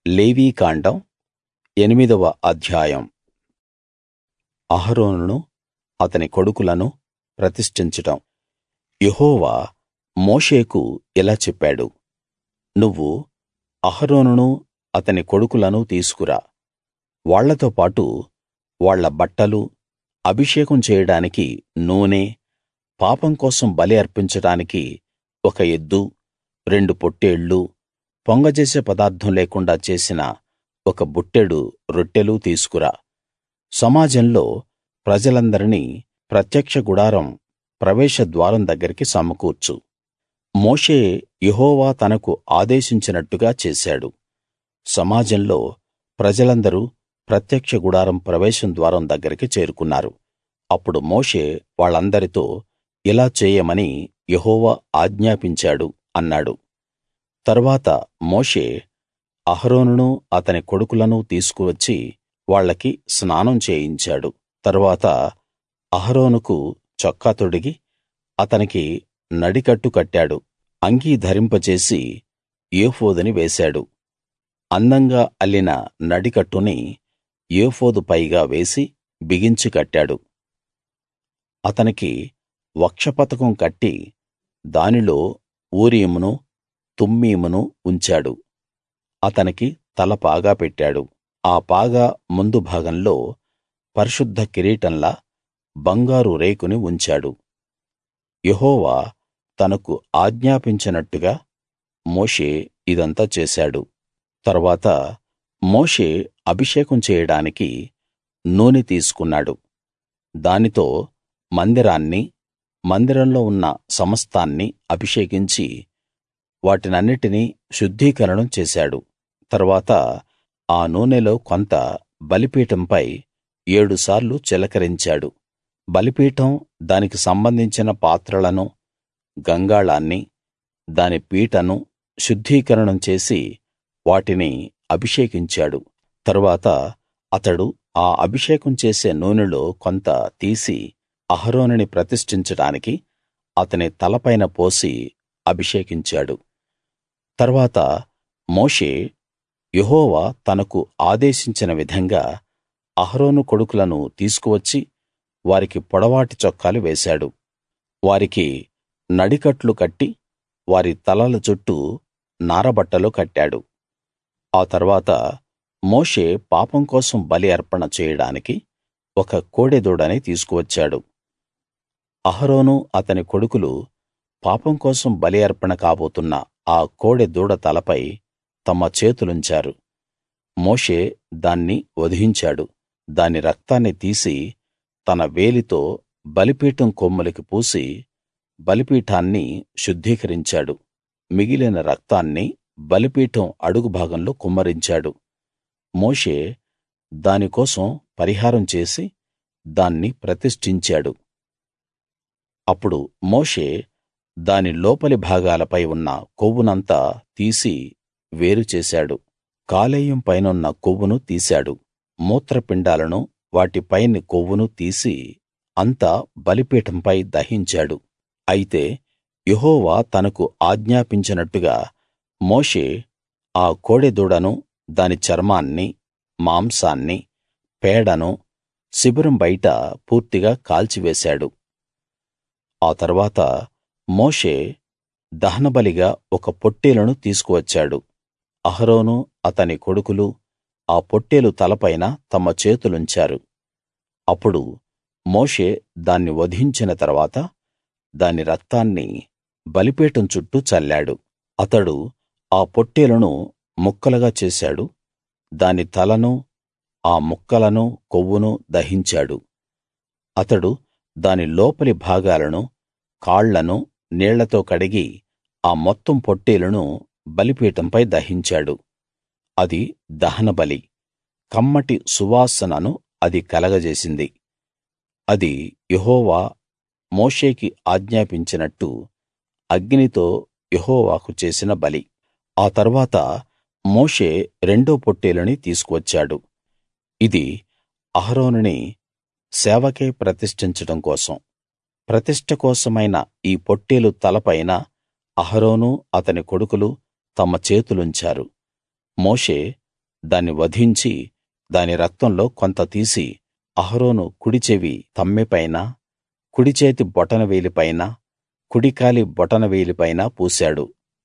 లేవీకాండం ఎనిమిదవ అధ్యాయం అహరోనును అతని కొడుకులను ప్రతిష్ఠించడం యెహోవా మోషేకు ఇలా చెప్పాడు నువ్వు అహరోనును అతని కొడుకులను తీసుకురా వాళ్ళతో పాటు వాళ్ళ బట్టలు అభిషేకం చేయడానికి నూనె పాపం కోసం బలి అర్పించడానికి ఒక ఎద్దు రెండు పొట్టేళ్లు పొంగజేసే పదార్థం లేకుండా చేసిన ఒక బుట్టెడు రొట్టెలు తీసుకురా సమాజంలో ప్రజలందరినీ ప్రత్యక్ష గుడారం ప్రవేశ ద్వారం దగ్గరికి సమకూర్చు మోషే యెహోవా తనకు ఆదేశించినట్టుగా చేశాడు సమాజంలో ప్రజలందరూ ప్రత్యక్ష గుడారం ప్రవేశం ద్వారం దగ్గరికి చేరుకున్నారు అప్పుడు మోషే వాళ్ళందరితో ఇలా చేయమని యెహోవా ఆజ్ఞాపించాడు అన్నాడు తరువాత మోషే అహరోనును అతని కొడుకులను తీసుకువచ్చి వాళ్ళకి స్నానం చేయించాడు తరువాత అహరోనుకు చొక్కా తొడిగి అతనికి నడికట్టు కట్టాడు అంగీ ధరింపజేసి ఏఫోదుని వేశాడు అందంగా అల్లిన నడికట్టుని ఏఫోదు పైగా వేసి బిగించి కట్టాడు అతనికి వక్షపతకం కట్టి దానిలో ఊరీమును తుమ్మీమును ఉంచాడు అతనికి తల పాగా పెట్టాడు ఆ పాగా ముందు భాగంలో పరిశుద్ధ కిరీటంలా బంగారు రేకుని ఉంచాడు యెహోవా తనకు ఆజ్ఞాపించినట్టుగా మోషే ఇదంతా చేశాడు తరువాత మోషే అభిషేకం చేయడానికి నూనె తీసుకున్నాడు దానితో మందిరాన్ని మందిరంలో ఉన్న సమస్తాన్ని అభిషేకించి వాటినన్నిటినీ శుద్ధీకరణం చేశాడు తరువాత ఆ నూనెలో కొంత బలిపీఠంపై ఏడుసార్లు చిలకరించాడు బలిపీఠం దానికి సంబంధించిన పాత్రలను గంగాళాన్ని దాని పీటను శుద్ధీకరణం చేసి వాటిని అభిషేకించాడు తరువాత అతడు ఆ అభిషేకం చేసే నూనెలో కొంత తీసి అహరోనుని ప్రతిష్ఠించడానికి అతని తలపైన పోసి అభిషేకించాడు తర్వాత మోషే యెహోవా తనకు ఆదేశించిన విధంగా అహరోను కొడుకులను తీసుకువచ్చి వారికి పొడవాటి చొక్కాలు వేశాడు వారికి నడికట్లు కట్టి వారి తలల చుట్టూ నారబట్టలు కట్టాడు ఆ తర్వాత మోషే పాపం కోసం బలి అర్పణ చేయడానికి ఒక కోడెదూడని తీసుకువచ్చాడు అహరోను అతని కొడుకులు పాపం కోసం బలి అర్పణ కాబోతున్న ఆ కోడె దూడ తలపై తమ చేతులుంచారు మోషే దాన్ని వధించాడు దాని రక్తాన్ని తీసి తన వేలితో బలిపీఠం కొమ్ములకి పూసి బలిపీఠాన్ని శుద్ధీకరించాడు మిగిలిన రక్తాన్ని బలిపీఠం అడుగు భాగంలో కుమ్మరించాడు మోషే దాని కోసం పరిహారం చేసి దాన్ని ప్రతిష్ఠించాడు అప్పుడు మోషే దాని లోపలి భాగాలపై ఉన్న కొవ్వునంతా తీసి వేరు చేశాడు కాలేయం పైనున్న కొవ్వును తీశాడు మూత్రపిండాలను వాటి పైని కొవ్వును తీసి అంతా బలిపీఠంపై దహించాడు అయితే యెహోవా తనకు ఆజ్ఞాపించినట్టుగా మోషే ఆ కోడెదూడను దాని చర్మాన్ని మాంసాన్ని పేడను శిబిరం బయట పూర్తిగా కాల్చివేశాడు ఆ తర్వాత మోషే దహనబలిగా ఒక పొట్టేలును తీసుకువచ్చాడు అహరోను అతని కొడుకులు ఆ పొట్టేలు తలపైన తమ చేతులుంచారు అప్పుడు మోషే దాన్ని వధించిన తరువాత దాని రక్తాన్ని బలిపీఠం చుట్టూ చల్లాడు అతడు ఆ పొట్టేలును ముక్కలుగా చేశాడు దాని తలను ఆ ముక్కలను కొవ్వును దహించాడు అతడు దాని లోపలి భాగాలను కాళ్లను నీళ్లతో కడిగి ఆ మొత్తం పొట్టేలును బలిపీఠంపై దహించాడు అది దహనబలి కమ్మటి సువాసనను అది కలగజేసింది అది యెహోవా మోషేకి ఆజ్ఞాపించినట్టు అగ్నితో యెహోవాకు చేసిన బలి ఆ తర్వాత మోషే రెండో పొట్టేలుని తీసుకువచ్చాడు ఇది అహరోనుని సేవకై ప్రతిష్ఠించడం కోసం ప్రతిష్ఠ కోసమైన ఈ పొట్టేలు తలపైన అహరోను అతని కొడుకులు తమ చేతులుంచారు మోషే దాన్ని వధించి దాని రక్తంలో కొంత తీసి అహరోను కుడి చెవి తమ్మెపైన కుడి చేతి బొటనవేలి పైన కుడికాలి బొటనవేలి పైన పూశాడు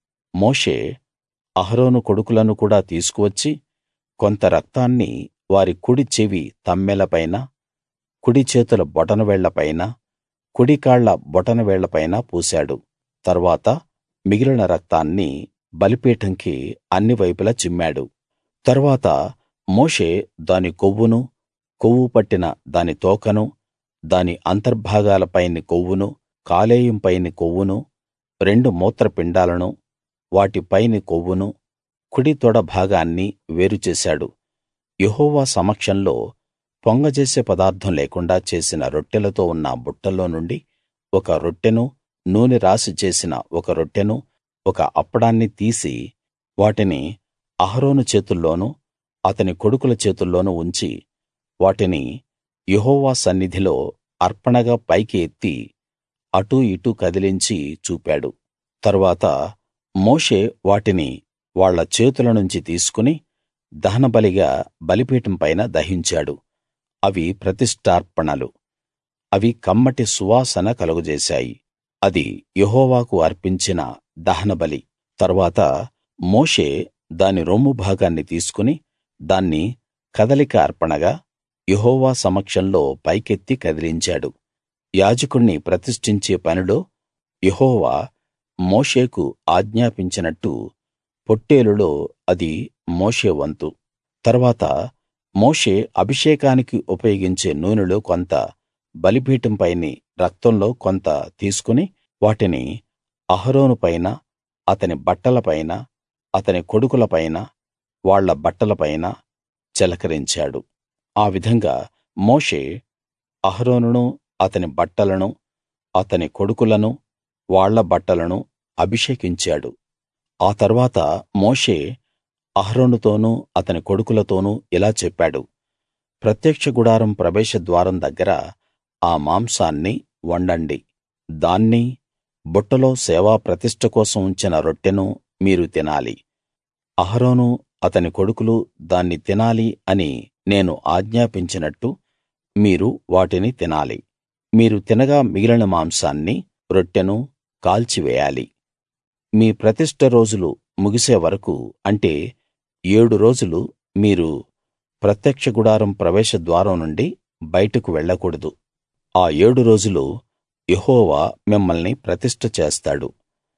మోషే అహరోను కొడుకులను కూడా తీసుకువచ్చి కొంత రక్తాన్ని వారి కుడి చెవి తమ్మెలపైన కుడి చేతుల బొటనవేళ్లపైన కుడి కాళ్ల బొటనవేళ్లపైన పూశాడు తర్వాత మిగిలిన రక్తాన్ని బలిపీఠంకి అన్ని వైపులా చిమ్మాడు తరువాత మోషే దాని కొవ్వును కొవ్వు పట్టిన దాని తోకను దాని అంతర్భాగాల పైని కొవ్వును కాలేయం పైని కొవ్వును రెండు మూత్రపిండాలను వాటి పైని కొవ్వును కుడి తొడ భాగాన్ని వేరు చేశాడు యెహోవా సమక్షంలో పొంగజేసే పదార్థం లేకుండా చేసిన రొట్టెలతో ఉన్న బుట్టలో నుండి ఒక రొట్టెను నూనె రాసి చేసిన ఒక రొట్టెను ఒక అప్పడాన్ని తీసి వాటిని అహరోను చేతుల్లోనూ అతని కొడుకుల చేతుల్లోనూ ఉంచి వాటిని యెహోవా సన్నిధిలో అర్పణగా పైకి ఎత్తి అటూ ఇటూ కదిలించి చూపాడు తరువాత మోషే వాటిని వాళ్ళ చేతుల నుంచి తీసుకుని దహనబలిగా బలిపీఠం పైన దహించాడు అవి ప్రతిష్ఠార్పణలు అవి కమ్మటి సువాసన కలుగజేశాయి అది యెహోవాకు అర్పించిన దహనబలి తరువాత మోషే దాని రొమ్ము భాగాన్ని తీసుకుని దాన్ని కదలిక అర్పణగా యెహోవా సమక్షంలో పైకెత్తి కదిలించాడు యాజకుణ్ణి ప్రతిష్ఠించే పనిలో యెహోవా మోషేకు ఆజ్ఞాపించినట్టు పొట్టేలులో అది మోషే వంతు తర్వాత మోషే అభిషేకానికి ఉపయోగించే నూనెలో కొంత బలిపీఠం పైని రక్తంలో కొంత తీసుకుని వాటిని అహరోను పైన అతని బట్టల పైన అతని కొడుకుల పైన వాళ్ళ బట్టల పైన చిలకరించాడు ఆ విధంగా మోషే అహరోనును అతని బట్టలను అతని కొడుకులను వాళ్ళ బట్టలను అభిషేకించాడు ఆ తర్వాత మోషే అహరోనుతోనూ అతని కొడుకులతోనూ ఇలా చెప్పాడు ప్రత్యక్ష గుడారం ప్రవేశ ద్వారం దగ్గర ఆ మాంసాన్ని వండండి దాన్నీ బుట్టలో సేవా ప్రతిష్ఠ కోసం ఉంచిన రొట్టెను మీరు తినాలి అహరోను అతని కొడుకులు దాన్ని తినాలి అని నేను ఆజ్ఞాపించినట్టు మీరు వాటిని తినాలి మీరు తినగా మిగిలిన మాంసాన్ని రొట్టెను కాల్చివేయాలి మీ ప్రతిష్ఠ రోజులు ముగిసే వరకూ అంటే ఏడు రోజులు మీరు ప్రత్యక్ష గుడారం ప్రవేశ ద్వారం నుండి బయటకు వెళ్ళకూడదు ఆ ఏడు రోజులు యెహోవా మిమ్మల్ని ప్రతిష్ఠ చేస్తాడు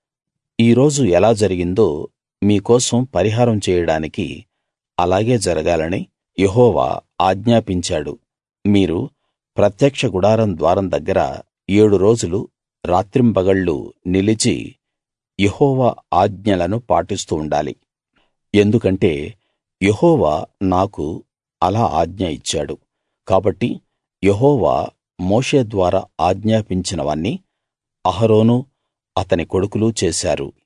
ఈ రోజు ఎలా జరిగిందో మీ కోసం పరిహారం చేయడానికి అలాగే జరగాలని యెహోవా ఆజ్ఞాపించాడు మీరు ప్రత్యక్ష గుడారం ద్వారం దగ్గర ఏడు రోజులు రాత్రింబగళ్ళు నిలిచి యెహోవా ఆజ్ఞలను పాటిస్తూ ఉండాలి ఎందుకంటే యెహోవా నాకు అలా ఆజ్ఞ ఇచ్చాడు కాబట్టి యెహోవా మోషే ద్వారా ఆజ్ఞాపించినవన్నీ అహరోను అతని కొడుకులు చేశారు